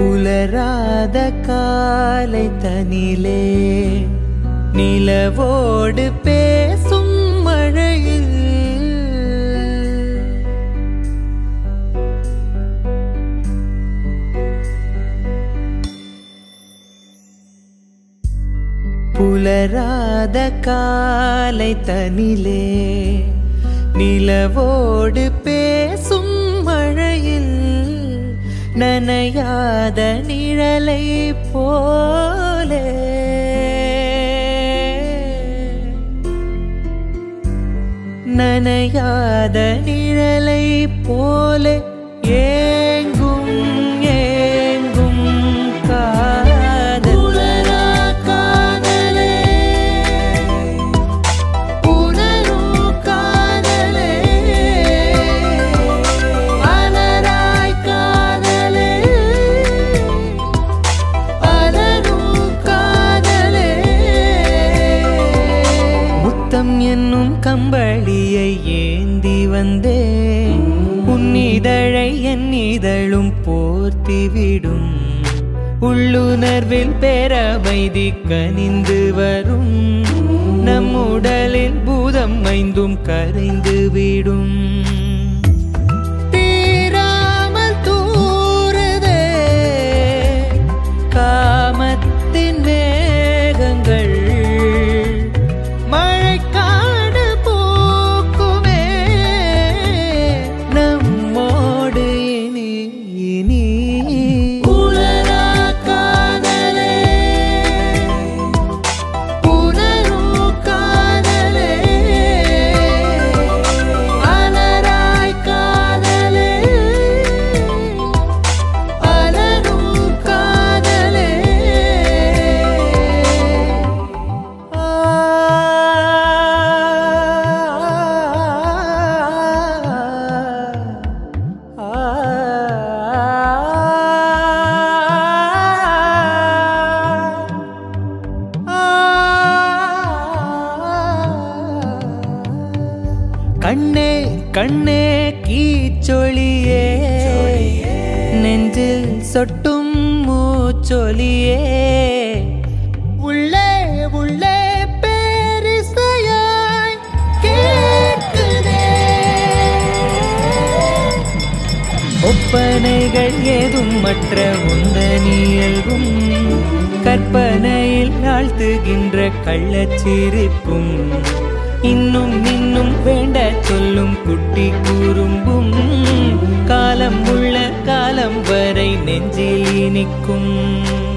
புலராத காலை தனிலே நிலவோடு பேசும் மழையில் புலராத காலை தனிலே நிலவோடு பேசும் மழையில் நனையாத நிழலை போலே நனையாத நிழலை போலே ஏங்கும் ஏங்கும் காதல் உலரா காதலே உணரும் காதலே அலராய் காதலே அலரும் காதலே முத்தம் என்னும் கம்பளியை ஏந்தி வந்தேன் உன்னிதழை என் இதழும் போர்த்திவிடும் உள்ளுணர்வில் பேரமைதி கனிந்து வரும் நம் உடலில் பூதம் ஐந்தும் கரைந்து விடும் தீராமல் தூறுதே காமத்தின் வேகங்கள் மழைக்காடு பூக்குமே நம்மோடு இனி இனி உலரா காதலே உணரும் காதலே அலராய் காதலே அலரும் காதலே கண்ணே கண்ணே கீச்சொலியே நெஞ்சில் சொட்டும் மூச்சொலியே உள்ளே உள்ளே பேரிசையாய் கேட்குதே ஒப்பனைகள் ஏதும் மற்ற உந்தனியல்கும் கற்பனையில் ஆழ்த்துகின்ற கள்ளச்சிரிப்பும் இன்னும் இன்னும் வேண்ட சொல்லும் குட்டி கூறும்பும் காலம் உள்ள காலம் வரை நெஞ்சில் இனிக்கும்